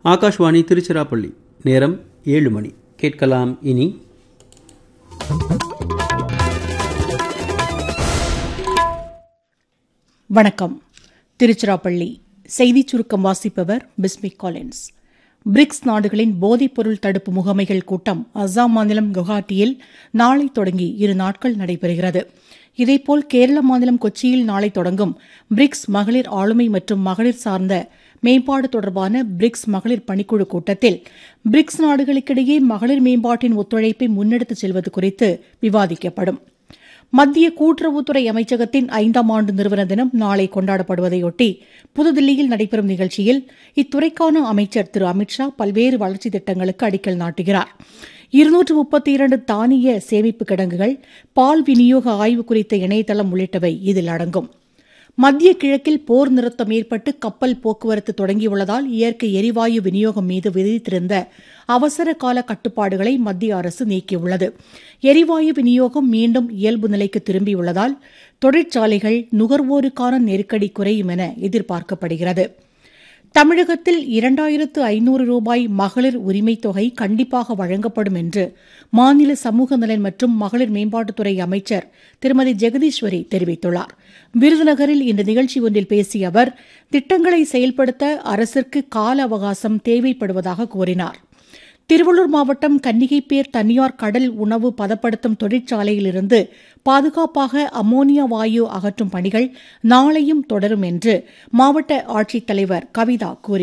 ஆகாஷ்வாணி திருச்சிராப்பள்ளி நேரம் ஏழு மணி கேட்கலாம் இனி வணக்கம் திருச்சிராப்பள்ளி செய்திச் சுருக்கம் வாசிப்பவர் பிஸ்மிக் காலின்ஸ் பிரிக்ஸ் நாடுகளின் போதைப்பொருள் தடுப்பு முகமைகள் கூட்டம் அஸ்ஸாம் மாநிலம் குவஹாட்டியில் நாளை தொடங்கி இரு நாட்கள் நடைபெறுகிறது இதேபோல் கேரள மாநிலம் கொச்சியில் நாளை தொடங்கும் பிரிக்ஸ் மகளிர் ஆளுமை மற்றும் மகளிர் சார்ந்த மேம்பாடு தொடர்பான பிரிக்ஸ் மகளிர் பணிக்குழு கூட்டத்தில் பிரிக்ஸ் நாடுகளுக்கிடையே மகளிர் மேம்பாட்டின் ஒத்துழைப்பை முன்னெடுத்துச் செல்வது குறித்து விவாதிக்கப்படும் மத்திய கூட்டுறவுத்துறை அமைச்சகத்தின் ஐந்தாம் ஆண்டு நிறுவன தினம் நாளை கொண்டாடப்படுவதையொட்டி புதுதில்லியில் நடைபெறும் நிகழ்ச்சியில் இத்துறைக்கான அமைச்சர் திரு அமித்ஷா பல்வேறு வளர்ச்சித் திட்டங்களுக்கு அடிக்கல் நாட்டுகிறார் இருநூற்று முப்பத்தி இரண்டு தானிய சேமிப்பு கிடங்குகள் பால் விநியோக ஆய்வு குறித்த இணையதளம் உள்ளிட்டவை இதில் அடங்கும் மத்திய கிழக்கில் போர் நிறுத்தம் ஏற்பட்டு கப்பல் போக்குவரத்து தொடங்கியுள்ளதால் இயற்கை எரிவாயு விநியோகம் மீது விதித்திருந்த அவசர கால கட்டுப்பாடுகளை மத்திய அரசு நீக்கியுள்ளது எரிவாயு விநியோகம் மீண்டும் இயல்பு நிலைக்கு திரும்பியுள்ளதால் தொழிற்சாலைகள் நுகர்வோருக்கான நெருக்கடி குறையும் என எதிர்பார்க்கப்படுகிறது தமிழகத்தில் இரண்டாயிரத்து ஐநூறு ரூபாய் மகளிர் உரிமைத் தொகை கண்டிப்பாக வழங்கப்படும் என்று மாநில சமூக நலன் மற்றும் மகளிர் மேம்பாட்டுத்துறை அமைச்சர் திருமதி ஜெகதீஸ்வரி தெரிவித்துள்ளார் விருதுநகரில் இந்த நிகழ்ச்சி ஒன்றில் பேசிய அவர் திட்டங்களை செயல்படுத்த அரசிற்கு கால அவகாசம் தேவைப்படுவதாக கூறினார் திருவள்ளூர் மாவட்டம் கன்னிகைப்பேர் தனியார் கடல் உணவு பதப்படுத்தும் தொழிற்சாலையிலிருந்து பாதுகாப்பாக அமோனியா வாயு அகற்றும் பணிகள் நாளையும் தொடரும் என்று மாவட்ட ஆட்சித்தலைவர் கவிதா கூறினார்